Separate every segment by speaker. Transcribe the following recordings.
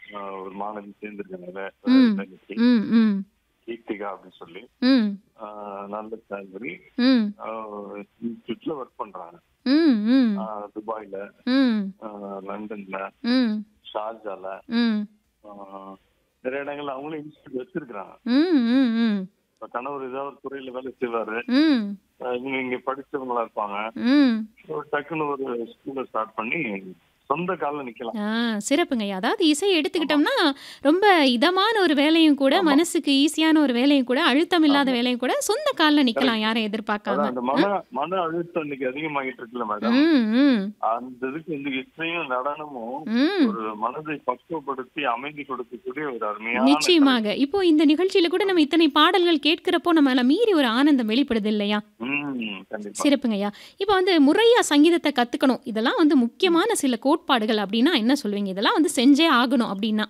Speaker 1: ஆ, ஒரு மாணவி சேர்ந்திருக்காங்க
Speaker 2: ம்.
Speaker 1: இன்னைக்கு
Speaker 2: ம் ம்
Speaker 1: கீர்த்திகா அப்படின்னு சொல்லி
Speaker 2: ம்
Speaker 1: ஆ, நல்ல சேலரி
Speaker 2: ம்
Speaker 1: இன்ஸ்டியூட்ல ஒர்க் பண்றாங்க
Speaker 2: ம் ம்
Speaker 1: ஆ, துபாய்ல
Speaker 2: ம்
Speaker 1: ஆ, லண்டன்ல
Speaker 2: ம்
Speaker 1: ஷார்ஜால
Speaker 2: ம்
Speaker 1: ஆ, நிறைய இடங்கள்ல அவங்களும் இன்ஸ்டியூட் வச்சிருக்கிறாங்க
Speaker 2: ம் ம் ம்
Speaker 1: இப்ப கணவர் ஏதாவது ஒரு துறையில வேலை செய்வாரு
Speaker 2: ம்
Speaker 1: ஆ, இவங்க இங்க படிச்சவங்களா இருப்பாங்க
Speaker 2: ம்
Speaker 1: ஒரு டக்குன்னு ஒரு ஸ்கூல்ல ஸ்டார்ட் பண்ணி சொந்த கால்ல நிக்கலாம்
Speaker 2: ஆ சிறப்புங்க அதாவது இசை எடுத்துக்கிட்டோம்னா ரொம்ப இதமான ஒரு வேலையும் கூட
Speaker 1: ஆமா.
Speaker 2: மனசுக்கு ஈஸியான ஒரு வேலையும் கூட அழுத்தம் இல்லாத
Speaker 1: ஆமா.
Speaker 2: வேலையும் கூட சொந்த காலில் நிக்கலாம் யாரையும்
Speaker 1: அதான்
Speaker 2: எதிர்பார்க்காம
Speaker 1: அந்த மன மன அழுத்தம் இன்னைக்கு அதிகமாகிட்டு இருக்குல்ல மேடம்
Speaker 2: ம் ம்
Speaker 1: அந்த இதுக்கு வந்து இசையும் நடனமும்
Speaker 2: ம்
Speaker 1: ஒரு மனதை பக்குவப்படுத்தி அமைதி கொடுக்கக்கூடிய ஒரு அருமையான
Speaker 2: நிச்சயமாக இப்போ இந்த நிகழ்ச்சியில கூட நம்ம இத்தனை பாடல்கள் கேட்கிறப்போ நம்மள மீறி ஒரு ஆனந்தம் வெளிப்படுது இல்லையா
Speaker 1: கலை. ம் கண்டிப்பா
Speaker 2: சிறப்புங்கய்யா இப்போ வந்து முறையா சங்கீதத்தை கத்துக்கணும் இதெல்லாம் வந்து முக்கியமான சில கோட்பாடுகள் அப்படின்னா என்ன சொல்லுவீங்க இதெல்லாம் வந்து செஞ்சே ஆகணும் அப்படின்னா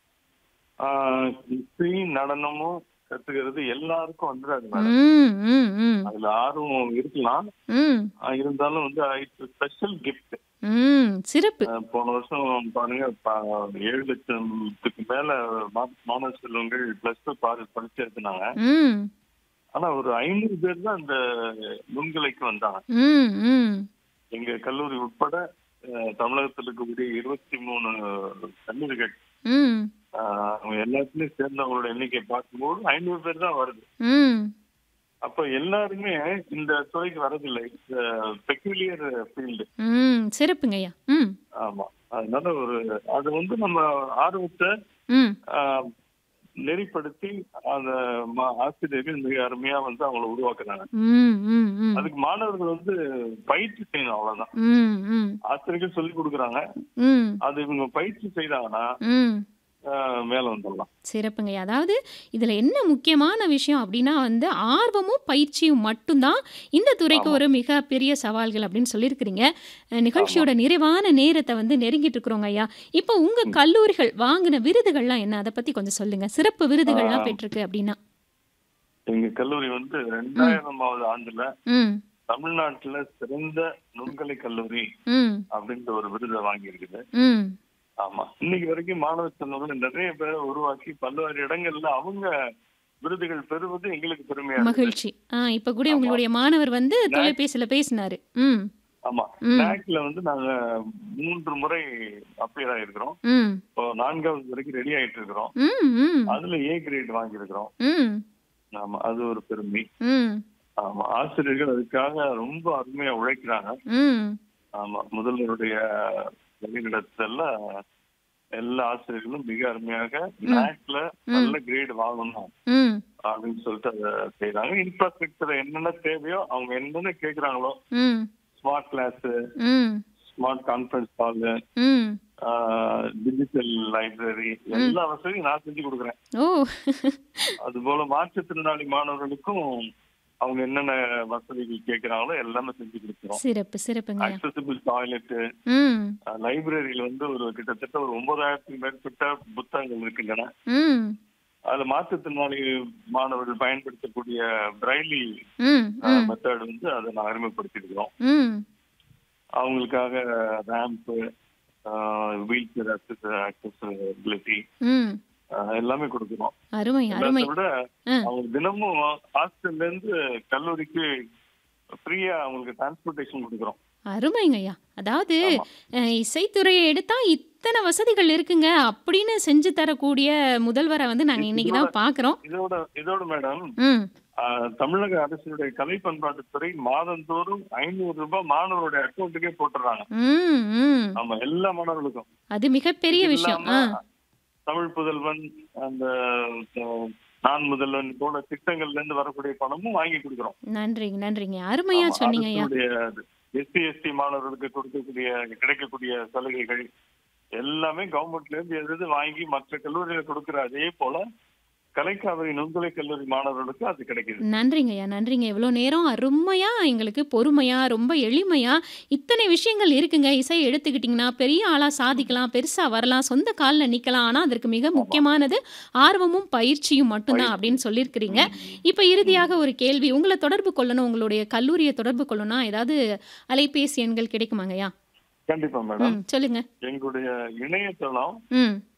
Speaker 1: ஆஹ் இசையும் நடனமும் கத்துக்கிறது எல்லாருக்கும் வந்துடாது மேடம்
Speaker 2: ம் ம் ம்
Speaker 1: அதுல ஆர்வம் இருக்கலாம்
Speaker 2: ம்
Speaker 1: ஆஹ் இருந்தாலும் வந்து இட்ஸ் ஸ்பெஷல் கிஃப்ட்
Speaker 2: ம் சிறப்பு
Speaker 1: போன வருஷம் பாருங்க ப- ஏழு லட்சத்துக்கு மேல மா- மாணவ செல்வங்கள் பிளஸ் டூ பாரு படிச்சு எடுத்துனாங்க
Speaker 2: ம்
Speaker 1: ஆனா ஒரு ஐநூறு பேர் தான் அந்த நுண்கலைக்கு வந்தாங்க
Speaker 2: ம் ம்
Speaker 1: எங்க கல்லூரி உட்பட அஹ், தமிழகத்தில் இருக்கக்கூடிய இருபத்தி மூணு கல்லூரிகள்
Speaker 2: ம்
Speaker 1: ஆஹ், அவங்க எல்லாத்துலயும் சேர்ந்தவங்களோட எண்ணிக்கை பார்க்கும்போது ஐநூறு பேர் தான் வருது
Speaker 2: ம்
Speaker 1: அப்ப எல்லாருமே இந்த துறைக்கு வரதில்லை பெக்யூலியர் ஃபீல்டு
Speaker 2: ம் சிறப்புங்கய்யா ம்
Speaker 1: ஆமா அதனால ஒரு அது வந்து நம்ம ஆர்வத்தை
Speaker 2: ம்
Speaker 1: ஆஹ், நெறிப்படுத்தி அந்த மா- ஆசிரியர்கள் மிக அருமையா வந்து அவங்கள உருவாக்குறாங்க
Speaker 2: ம் ம் ம்
Speaker 1: அதுக்கு மாணவர்கள் வந்து பயிற்சி செய்யணும் அவ்வளவுதான்
Speaker 2: ம் ம்
Speaker 1: ஆசிரியர்கள் சொல்லி கொடுக்குறாங்க
Speaker 2: ம்
Speaker 1: அது இவங்க பயிற்சி செய்தாங்கன்னா
Speaker 2: ம்
Speaker 1: ஆஹ், மேல வந்துடலாம்
Speaker 2: சிறப்புங்கய்யா அதாவது இதில் என்ன முக்கியமான விஷயம் அப்படின்னா வந்து ஆர்வமும் பயிற்சியும் மட்டும்தான் இந்த துறைக்கு
Speaker 1: ஆமா.
Speaker 2: ஒரு மிக பெரிய சவால்கள் அப்படின்னு சொல்லியிருக்கிறீங்க அஹ் நிகழ்ச்சியோட நிறைவான நேரத்தை வந்து நெருங்கிட்டு இருக்கிறோங்க ஐயா இப்போ உங்க
Speaker 1: ம்.
Speaker 2: கல்லூரிகள் வாங்கின விருதுகள்லாம் என்ன அதை பத்தி கொஞ்சம் சொல்லுங்க சிறப்பு விருதுகள்லாம்
Speaker 1: ஆ.
Speaker 2: பெற்றிருக்கு அப்படின்னா
Speaker 1: எங்க கல்லூரி வந்து ரெண்டாயிரமாவது ஆண்டுல
Speaker 2: ம்
Speaker 1: தமிழ்நாட்டுல சிறந்த நுண்கலை கல்லூரி
Speaker 2: ம்
Speaker 1: அப்படின்ற ஒரு விருதை வாங்கி இருக்குது
Speaker 2: ம்
Speaker 1: ஆமா இன்னைக்கு வரைக்கும் மாணவ செல்வங்கள் நிறைய பேரை உருவாக்கி பல்வேறு இடங்கள்ல அவங்க விருதுகள் பெறுவது எங்களுக்கு பெருமையா இருக்குது
Speaker 2: மகிழ்ச்சி ஆ இப்போ கூட
Speaker 1: ஆமா.
Speaker 2: உங்களுடைய மாணவர் வந்து
Speaker 1: நான்-
Speaker 2: தொலைபேசியில் பேசினாரு ம்
Speaker 1: ஆமா
Speaker 2: ம்
Speaker 1: நாக்ல வந்து நாங்க மூன்று முறை அப்பியர் ஆயிருக்கிறோம்
Speaker 2: ம்
Speaker 1: இப்போ நான்காவது வரைக்கும் ரெடி ஆயிட்டு இருக்கிறோம்
Speaker 2: ம் ம்
Speaker 1: அதுல ஏ கிரேட் வாங்கியிருக்கிறோம்
Speaker 2: ம்
Speaker 1: ஆமா அது ஒரு பெருமை
Speaker 2: ம்
Speaker 1: ஆமா ஆசிரியர்கள் அதுக்காக ரொம்ப அருமையா உழைக்கிறாங்க
Speaker 2: ம்
Speaker 1: ஆமா முதல்வருடைய வழிநடத்தல எல்லா ஆசிரியர்களும் மிக அருமையாக நாக்ல நல்ல கிரேட் வாங்கணும்
Speaker 2: ம்
Speaker 1: அப்படின்னு சொல்லிட்டு அதை செய்யறாங்க இன்ஃப்ராஸ்ட்ரக்சர் என்னென்ன தேவையோ அவங்க என்னென்ன கேக்குறாங்களோ
Speaker 2: ம்
Speaker 1: ஸ்மார்ட் கிளாஸ்
Speaker 2: ம்
Speaker 1: ஸ்மார்ட் கான்ஃபரன்ஸ் ஹால்
Speaker 2: ம்
Speaker 1: டிஜிட்டல் லைப்ரரி எல்லா வசதியும் நான் செஞ்சு கொடுக்குறேன்
Speaker 2: ஓ
Speaker 1: அது போல மாற்றுத்திறனாளி மாணவர்களுக்கும் அவங்க என்னென்ன வசதிகள் கேட்கறாங்களோ எல்லாமே செஞ்சு கொடுக்குறோம்
Speaker 2: சிறப்பு சிறப்புங்க
Speaker 1: அக்சசிபிள் டாய்லெட்
Speaker 2: ம்
Speaker 1: லைப்ரரியில வந்து ஒரு கிட்டத்தட்ட ஒரு ஒன்பதாயிரத்துக்கு மேற்பட்ட புத்தகங்கள் இருக்கின்றன
Speaker 2: ம்
Speaker 1: அதுல மாற்றுத்திறனாளி மாணவர்கள் பயன்படுத்தக்கூடிய பிரைலி
Speaker 2: ம் ம்
Speaker 1: மெத்தட் வந்து அதை நான் அறிமுகப்படுத்திருக்கிறோம்
Speaker 2: ம்
Speaker 1: அவங்களுக்காக ரேம்ப் வீல் சேர் அக்சசபிலிட்டி
Speaker 2: ம்
Speaker 1: எல்லாமே கொடுக்குறோம்
Speaker 2: அருமை அருமை
Speaker 1: எல்லாத்தை விட
Speaker 2: ஆ.
Speaker 1: அவங்க தினமும் ஹாஸ்டல்ல இருந்து கல்லூரிக்கு ஃப்ரீயா அவங்களுக்கு டிரான்ஸ்போர்ட்டேஷன் கொடுக்குறோம்
Speaker 2: அருமைங்க ஐயா அதாவது
Speaker 1: ஆமா.
Speaker 2: அஹ், இசைத்துறையை எடுத்தா இத்தனை வசதிகள் இருக்குங்க அப்படின்னு செஞ்சு தரக்கூடிய முதல்வரை வந்து நாங்க இன்னைக்கு தான் பாக்குறோம்
Speaker 1: இதோட இதோட மேடம்
Speaker 2: ம்
Speaker 1: ஆஹ், தமிழக அரசுடைய கலை பண்பாட்டுத்துறை மாதந்தோறும் ஐநூறு ரூபாய் மாணவருடைய அக்கௌண்ட்டுக்கே போட்டுறாங்க
Speaker 2: ம் ம்
Speaker 1: ஆமா எல்லா மாணவர்களுக்கும்
Speaker 2: அது மிகப்பெரிய
Speaker 1: இது
Speaker 2: விஷயம்
Speaker 1: இல்லாம
Speaker 2: ஆ
Speaker 1: தமிழ் புதல்வன் அந்த அஹ், நான் முதல்வன் போல திட்டங்கள்ல இருந்து வரக்கூடிய பணமும் வாங்கி கொடுக்குறோம்
Speaker 2: நன்றிங்க நன்றிங்க அருமையா சொன்னீங்க ஐயா
Speaker 1: எஸ்சி எஸ்டி மாணவர்களுக்கு கொடுக்கக்கூடிய கிடைக்கக்கூடிய சலுகைகள் எல்லாமே கவர்மெண்ட்ல இருந்து எது வாங்கி மற்ற கல்லூரியில கொடுக்கிற அதே போல கலைக்காவிரி நுண்கலை கல்லூரி மாணவர்களுக்கு அது கிடைக்குது
Speaker 2: நன்றிங்க ஐயா நன்றிங்க இவ்வளோ நேரம் அருமையா எங்களுக்கு பொறுமையா ரொம்ப எளிமையா இத்தனை விஷயங்கள் இருக்குங்க இசை எடுத்துக்கிட்டிங்கன்னா பெரிய ஆளாக சாதிக்கலாம் பெருசாக வரலாம் சொந்த காலில் நிற்கலாம் ஆனால் அதற்கு மிக முக்கியமானது ஆர்வமும் பயிற்சியும் மட்டும்தான் அப்படின்னு சொல்லியிருக்கிறீங்க இப்போ இறுதியாக ஒரு கேள்வி உங்களை தொடர்பு கொள்ளணும் உங்களுடைய கல்லூரியை தொடர்பு கொள்ளணும்னா ஏதாவது அலைபேசி எண்கள் கிடைக்குமாங்கய்யா
Speaker 1: கண்டிப்பா மேடம்
Speaker 2: ம் சொல்லுங்க
Speaker 1: எங்களுடைய இணையதளம்
Speaker 2: ம்